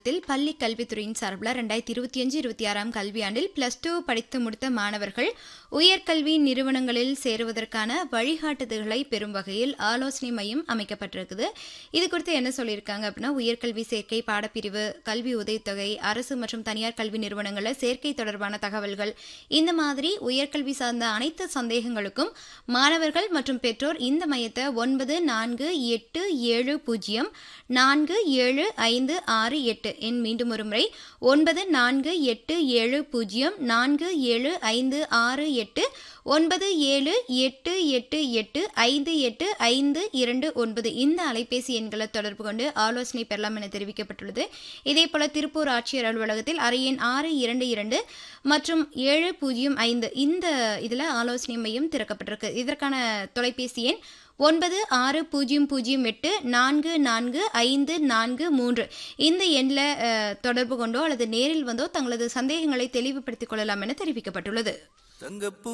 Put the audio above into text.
த்தில் பள்ளி கல்வித்துறையின் சார்பில் ரெண்டாயிரத்தி இருபத்தி அஞ்சு இருபத்தி ஆறாம் கல்வியாண்டில் பிளஸ் டூ படித்து முடித்த மாணவர்கள் உயர்கல்வி நிறுவனங்களில் சேருவதற்கான வழிகாட்டுதல்களை பெறும் வகையில் ஆலோசனை மையம் அமைக்கப்பட்டிருக்குது இது குறித்து என்ன சொல்லியிருக்காங்க அப்படின்னா உயர்கல்வி சேர்க்கை பாடப்பிரிவு கல்வி உதவித்தொகை அரசு மற்றும் தனியார் கல்வி நிறுவனங்களில் சேர்க்கை தொடர்பான தகவல்கள் இந்த மாதிரி உயர்கல்வி சார்ந்த அனைத்து சந்தேகங்களுக்கும் மாணவர்கள் மற்றும் பெற்றோர் இந்த மையத்தை ஒன்பது நான்கு எட்டு ஏழு பூஜ்ஜியம் நான்கு ஏழு ஐந்து ஆறு எட்டு எண் மீண்டும் ஒரு முறை ஒன்பது நான்கு எட்டு ஏழு பூஜ்ஜியம் நான்கு ஏழு ஐந்து ஆறு எட்டு ஒன்பது ஏழு எட்டு எட்டு எட்டு ஐந்து எட்டு ஐந்து இரண்டு ஒன்பது இந்த அலைபேசி எண்களை தொடர்பு கொண்டு ஆலோசனை பெறலாம் என தெரிவிக்கப்பட்டுள்ளது இதேபோல திருப்பூர் ஆட்சியர் அலுவலகத்தில் அறை எண் ஆறு இரண்டு இரண்டு மற்றும் ஏழு பூஜ்ஜியம் ஐந்து இந்த இதில் ஆலோசனை மையம் திறக்கப்பட்டிருக்கு இதற்கான தொலைபேசி எண் ஒன்பது ஆறு பூஜ்ஜியம் பூஜ்ஜியம் எட்டு நான்கு நான்கு ஐந்து நான்கு மூன்று இந்த எண்ணில் அஹ், தொடர்பு கொண்டோ அல்லது நேரில் வந்தோ தங்களது சந்தேகங்களை தெளிவுபடுத்திக் கொள்ளலாம் என தெரிவிக்கப்பட்டுள்ளது தங்கப்பூ